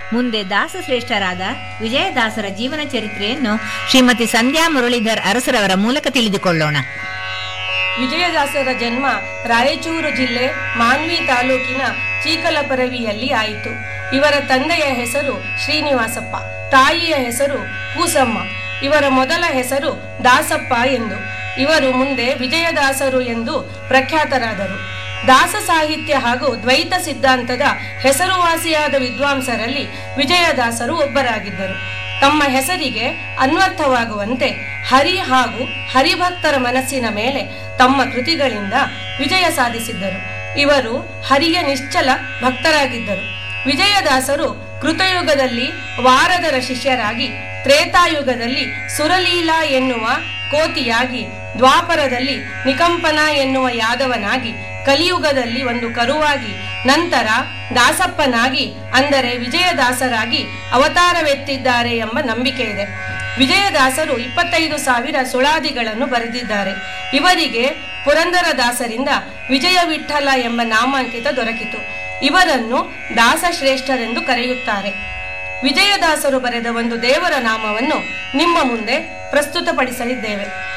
ಮುಂದೆ ದಾಸಶ್ರೇಷ್ಠರಾದ ವಿಜಯದಾಸರ ಜೀವನ ಚರಿತ್ರೆಯನ್ನು ಶ್ರೀಮತಿ ಸಂಧ್ಯಾ ಮುರಳೀಧರ್ ಅರಸರವರ ಮೂಲಕ ತಿಳಿದುಕೊಳ್ಳೋಣ ವಿಜಯದಾಸರ ಜನ್ಮ ರಾಯಚೂರು ಜಿಲ್ಲೆ ಮಾನ್ವಿ ತಾಲೂಕಿನ ಚೀಕಲಪರವಿಯಲ್ಲಿ ಆಯಿತು ಇವರ ತಂದೆಯ ಹೆಸರು ಶ್ರೀನಿವಾಸಪ್ಪ ತಾಯಿಯ ಹೆಸರು ಕೂಸಮ್ಮ ಇವರ ಮೊದಲ ಹೆಸರು ದಾಸಪ್ಪ ಎಂದು ಇವರು ಮುಂದೆ ವಿಜಯದಾಸರು ಎಂದು ಪ್ರಖ್ಯಾತರಾದರು ದಾಸ ಸಾಹಿತ್ಯ ಹಾಗೂ ದ್ವೈತ ಸಿದ್ಧಾಂತದ ಹೆಸರುವಾಸಿಯಾದ ವಿದ್ವಾಂಸರಲ್ಲಿ ವಿಜಯದಾಸರು ಒಬ್ಬರಾಗಿದ್ದರು ತಮ್ಮ ಹೆಸರಿಗೆ ಅನ್ವರ್ಥವಾಗುವಂತೆ ಹರಿ ಹಾಗೂ ಹರಿಭಕ್ತರ ಮನಸ್ಸಿನ ಮೇಲೆ ತಮ್ಮ ಕೃತಿಗಳಿಂದ ವಿಜಯ ಸಾಧಿಸಿದ್ದರು ಇವರು ಹರಿಯ ನಿಶ್ಚಲ ಭಕ್ತರಾಗಿದ್ದರು ವಿಜಯದಾಸರು ಕೃತಯುಗದಲ್ಲಿ ವಾರದರ ಶಿಷ್ಯರಾಗಿ ತ್ರೇತಾಯುಗದಲ್ಲಿ ಸುರಲೀಲಾ ಎನ್ನುವ ಕೋತಿಯಾಗಿ ದ್ವಾಪರದಲ್ಲಿ ನಿಕಂಪನ ಎನ್ನುವ ಯಾದವನಾಗಿ ಕಲಿಯುಗದಲ್ಲಿ ಒಂದು ಕರುವಾಗಿ ನಂತರ ದಾಸಪ್ಪನಾಗಿ ಅಂದರೆ ವಿಜಯದಾಸರಾಗಿ ಅವತಾರವೆತ್ತಿದ್ದಾರೆ ಎಂಬ ನಂಬಿಕೆ ಇದೆ ವಿಜಯದಾಸರು ಇಪ್ಪತ್ತೈದು ಸಾವಿರ ಸುಳಾದಿಗಳನ್ನು ಬರೆದಿದ್ದಾರೆ ಇವರಿಗೆ ಪುರಂದರದಾಸರಿಂದ ವಿಜಯ ವಿಠಲ ಎಂಬ ನಾಮಾಂಕಿತ ದೊರಕಿತು ಇವರನ್ನು ದಾಸಶ್ರೇಷ್ಠರೆಂದು ಕರೆಯುತ್ತಾರೆ ವಿಜಯದಾಸರು ಬರೆದ ಒಂದು ದೇವರ ನಾಮವನ್ನು ನಿಮ್ಮ ಮುಂದೆ ಪ್ರಸ್ತುತಪಡಿಸಲಿದ್ದೇವೆ